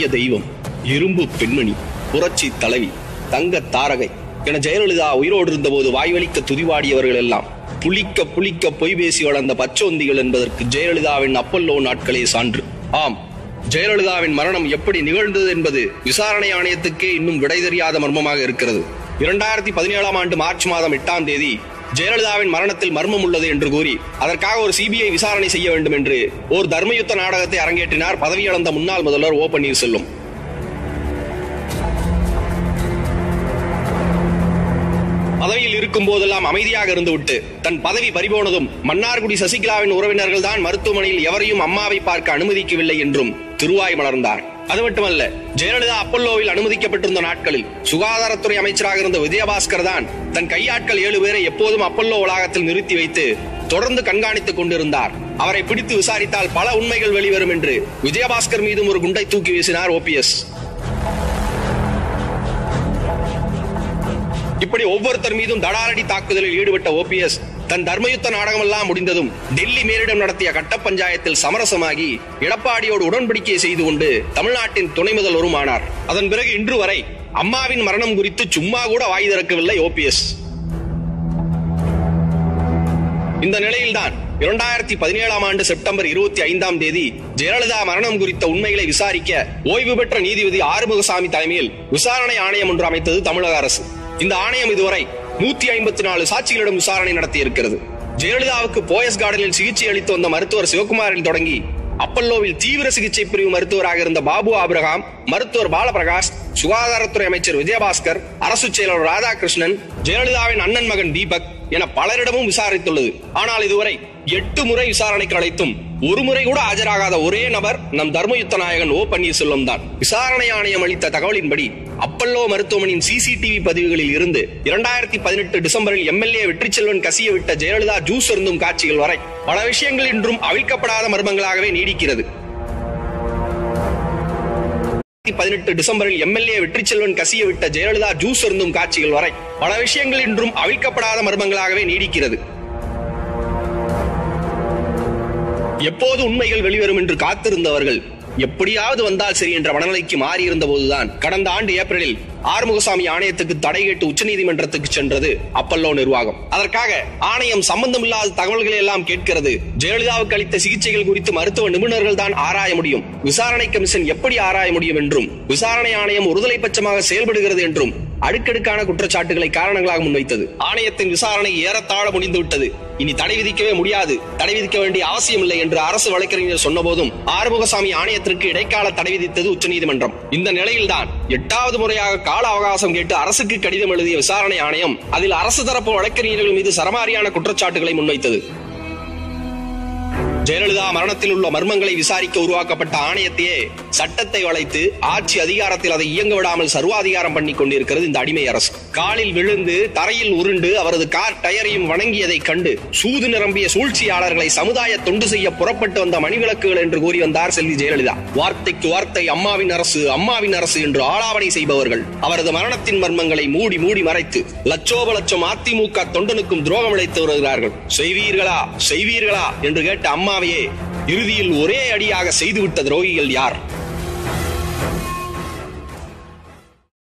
தெய்வம் இரும்பு பெண்மணி புரட்சி தலைவி தங்க தாரகை என ஜெயலலிதா உயிரோடு இருந்தபோது வாய்வலிக்க துதிவாடியவர்கள் எல்லாம் புளிக்க புளிக்க பொய் பேசி வளர்ந்த பச்சோந்திகள் என்பதற்கு ஜெயலலிதாவின் அப்பல்லோ நாட்களே சான்று ஆம் ஜெயலலிதாவின் மரணம் எப்படி நிகழ்ந்தது என்பது விசாரணை ஆணையத்துக்கே இன்னும் விடை தெரியாத மர்மமாக இருக்கிறது இரண்டாயிரத்தி பதினேழாம் ஆண்டு மார்ச் மாதம் எட்டாம் தேதி ஜெயலலிதாவின் மரணத்தில் மர்மம் உள்ளது என்று கூறி அதற்காக ஒரு சிபிஐ விசாரணை செய்ய வேண்டும் என்று ஒரு தர்மயுத்த நாடகத்தை அரங்கேற்றினார் பதவியிழந்த முன்னாள் முதல்வர் ஓ பன்னீர்செல்வம் பதவியில் இருக்கும் போதெல்லாம் அமைதியாக இருந்துவிட்டு தன் பதவி பறிபோனதும் மன்னார்குடி சசிகலாவின் உறவினர்கள் தான் மருத்துவமனையில் எவரையும் அம்மாவை பார்க்க அனுமதிக்கவில்லை என்றும் திருவாய் மலர்ந்தார் அது மட்டுமல்ல ஜெயலலிதா அப்பல்லோவில் அனுமதிக்கப்பட்டிருந்த நாட்களில் சுகாதாரத்துறை அமைச்சராக இருந்த விஜயபாஸ்கர் தான் தன் கையாட்கள் ஏழு பேரை எப்போதும் அப்பல்லோ வளாகத்தில் நிறுத்தி வைத்து தொடர்ந்து கண்காணித்துக் கொண்டிருந்தார் அவரை பிடித்து விசாரித்தால் பல உண்மைகள் வெளிவரும் என்று விஜயபாஸ்கர் மீதும் ஒரு குண்டை தூக்கி வீசினார் ஓபிஎஸ் இப்படி ஒவ்வொருத்தர் மீதும் தடாரடி தாக்குதலில் ஈடுபட்ட ஓபிஎஸ் தன் தர்மயுத்த நாடகமெல்லாம் முடிந்ததும் டெல்லி மேலிடம் நடத்திய கட்ட பஞ்சாயத்தில் சமரசமாகி எடப்பாடியோடு உடன்படிக்கை செய்து கொண்டு தமிழ்நாட்டின் துணை முதல்வரும் ஆனார் அதன் பிறகு இன்று வரை அம்மாவின் மரணம் குறித்து சும்மா கூட வாய் திறக்கவில்லை ஓபிஎஸ் இந்த நிலையில்தான் இரண்டாயிரத்தி பதினேழாம் ஆண்டு செப்டம்பர் இருபத்தி ஐந்தாம் தேதி ஜெயலலிதா மரணம் குறித்த உண்மைகளை விசாரிக்க ஓய்வு பெற்ற நீதிபதி ஆறுமுகசாமி தலைமையில் விசாரணை ஆணையம் ஒன்று அமைத்தது தமிழக அரசு இந்த ஆணையம் இதுவரை நூத்தி ஐம்பத்தி நாலு சாட்சிகளிடம் விசாரணை நடத்தியிருக்கிறது ஜெயலலிதாவுக்கு போயஸ் கார்டனில் சிகிச்சை அளித்து வந்த மருத்துவர் சிவகுமாரில் தொடங்கி அப்பல்லோவில் தீவிர சிகிச்சை பிரிவு மருத்துவராக இருந்த பாபு ஆபிரகாம் மருத்துவர் பாலபிரகாஷ் சுகாதாரத்துறை அமைச்சர் விஜயபாஸ்கர் அரசு செயலர் ராதாகிருஷ்ணன் ஜெயலலிதாவின் அண்ணன் மகன் தீபக் என பலரிடமும் விசாரித்துள்ளது ஆனால் இதுவரை எட்டு முறை விசாரணைக்கு அழைத்தும் ஒரு முறை கூட ஆஜராகாத ஒரே நபர் நம் தர்மயுத்த நாயகன் ஓ பன்னீர்செல்வம் தான் விசாரணை ஆணையம் அளித்த தகவலின்படி அப்பல்லோ மருத்துவமனையின் சிசிடிவி பதிவுகளில் இருந்து இரண்டாயிரத்தி பதினெட்டு டிசம்பரில் எம்எல்ஏ வெற்றிச்செல்வன் கசிய விட்ட ஜெயலலிதா ஜூஸ் அருந்தும் காட்சிகள் வரை பல விஷயங்கள் இன்றும் அவிழ்க்கப்படாத மர்மங்களாகவே நீடிக்கிறது பதினெட்டு டிசம்பரில் எம்எல்ஏ வெற்றிச்செல்வன் கசிய விட்ட ஜெயலலிதா ஜூஸ் அருந்தும் காட்சிகள் வரை பல விஷயங்கள் இன்றும் அவிழ்க்கப்படாத மர்மங்களாகவே நீடிக்கிறது எப்போது உண்மைகள் வெளிவரும் என்று காத்திருந்தவர்கள் எப்படியாவது வந்தால் சரி என்ற மனநிலைக்கு மாறியிருந்த போதுதான் கடந்த ஆண்டு ஏப்ரலில் ஆறுமுகசாமி ஆணையத்துக்கு தடை கேட்டு உச்சநீதிமன்றத்துக்கு சென்றது அப்பல்லோ நிர்வாகம் அதற்காக ஆணையம் சம்பந்தமில்லாத தகவல்களை எல்லாம் கேட்கிறது ஜெயலலிதாவுக்கு அளித்த சிகிச்சைகள் குறித்து மருத்துவ நிபுணர்கள் தான் ஆராய முடியும் விசாரணை கமிஷன் எப்படி ஆராய முடியும் என்றும் விசாரணை ஆணையம் ஒருதலை பட்சமாக செயல்படுகிறது என்றும் அடுக்கடுக்கான குற்றச்சாட்டுகளை காரணங்களாக முன்வைத்தது ஆணையத்தின் விசாரணை ஏறத்தாழ முடிந்துவிட்டது இனி தடை விதிக்கவே முடியாது தடை விதிக்க வேண்டிய அவசியம் இல்லை என்று அரசு வழக்கறிஞர் சொன்னபோதும் ஆறுமுகசாமி ஆணையத்திற்கு இடைக்கால தடை விதித்தது உச்சநீதிமன்றம் இந்த நிலையில்தான் எட்டாவது முறையாக கால அவகாசம் கேட்டு அரசுக்கு கடிதம் எழுதிய விசாரணை ஆணையம் அதில் அரசு தரப்பு வழக்கறிஞர்கள் மீது சரமாரியான குற்றச்சாட்டுகளை முன்வைத்தது ஜெயலலிதா மரணத்தில் உள்ள மர்மங்களை விசாரிக்க உருவாக்கப்பட்ட ஆணையத்தையே சட்டத்தை வளைத்து ஆட்சி அதிகாரத்தில் அதை இயங்க விடாமல் சர்வாதிகாரம் பண்ணி கொண்டிருக்கிறது இந்த அடிமை அரசு காலில் விழுந்து தரையில் உருண்டு அவரது கார் டயரையும் வணங்கியதை கண்டு சூது நிரம்பிய சூழ்ச்சியாளர்களை சமுதாய தொண்டு செய்ய புறப்பட்டு வந்த மணிவிளக்குகள் என்று கூறி வந்தார் செல்வி ஜெயலலிதா வார்த்தைக்கு வார்த்தை அம்மாவின் அரசு அம்மாவின் அரசு என்று ஆளாவணை செய்பவர்கள் அவரது மரணத்தின் மர்மங்களை மூடி மூடி மறைத்து லட்சோப லட்சம் அதிமுக தொண்டனுக்கும் துரோகம் இழைத்து வருகிறார்கள் செய்வீர்களா செய்வீர்களா என்று கேட்ட அம்மாவையே இறுதியில் ஒரே அடியாக செய்துவிட்ட துரோகிகள் யார்